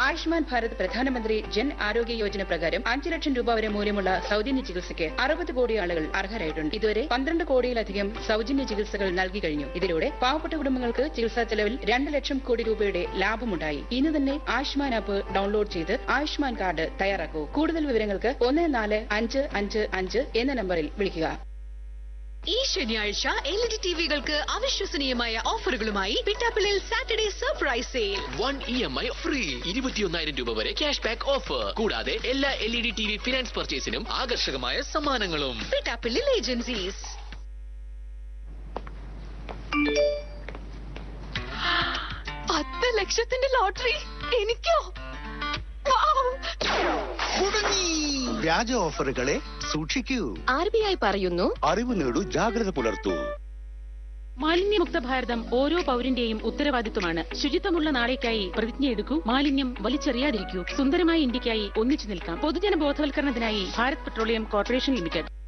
ആയുഷ്മാൻ ഭാരത് പ്രധാനമന്ത്രി ജൻ ആരോഗ്യ യോജന പ്രകാരം അഞ്ച് ലക്ഷം രൂപ വരെ മൂല്യമുള്ള സൗജന്യ ചികിത്സയ്ക്ക് അറുപത് കോടി ആളുകൾ അർഹരായിട്ടുണ്ട് ഇതുവരെ പന്ത്രണ്ട് കോടിയിലധികം സൗജന്യ ചികിത്സകൾ നൽകി കഴിഞ്ഞു ഇതിലൂടെ പാവപ്പെട്ട കുടുംബങ്ങൾക്ക് ചികിത്സാ ചെലവിൽ രണ്ട് ലക്ഷം കോടി രൂപയുടെ ലാഭമുണ്ടായി ഇന്ന് തന്നെ ആയുഷ്മാൻ ആപ്പ് ഡൗൺലോഡ് ചെയ്ത് ആയുഷ്മാൻ കാർഡ് തയ്യാറാക്കൂ കൂടുതൽ വിവരങ്ങൾക്ക് ഒന്ന് നാല് അഞ്ച് അഞ്ച് അഞ്ച് എന്ന നമ്പറിൽ വിളിക്കുക ഈ ശനിയാഴ്ച എൽ ഇ ഡി ടിവികൾക്ക് അവിശ്വസനീയമായ ഓഫറുകളുമായി പിറ്റാപ്പിളിൽ Saturday surprise sale one E M I free ഇരുപത്തിയൊന്നായിരം രൂപ വരെ ക്യാഷ് ബാക്ക് ഓഫർ കൂടാതെ എല്ലാ L E D T V finance പർച്ചേസിനും ആകർഷകമായ സമ്മാനങ്ങളും പിറ്റാപ്പിളിൽ ഏജൻസീസ് പത്ത് ലക്ഷത്തിന്റെ ലോട്ടറി എനിക്കോ വൗ! വ്യാജ ഓഫറുകളെ സൂക്ഷിക്കൂ ആർ ബി ഐ പറയുന്നു അറിവ് നേടൂ ജാഗ്രത പുലർത്തൂ മാലിന്യമുക്ത ഭാരതം ഓരോ പൗരന്റെയും ഉത്തരവാദിത്വമാണ് ശുചിത്വമുള്ള നാളേക്കായി പ്രതിജ്ഞയെടുക്കൂ മാലിന്യം വലിച്ചെറിയാതിരിക്കൂ സുന്ദരമായ ഇന്ത്യക്കായി ഒന്നിച്ചു നിൽക്കാം പൊതുജന ബോധവൽക്കരണത്തിനായി ഭാരത് പെട്രോളിയം കോർപ്പറേഷൻ ലിമിറ്റഡ്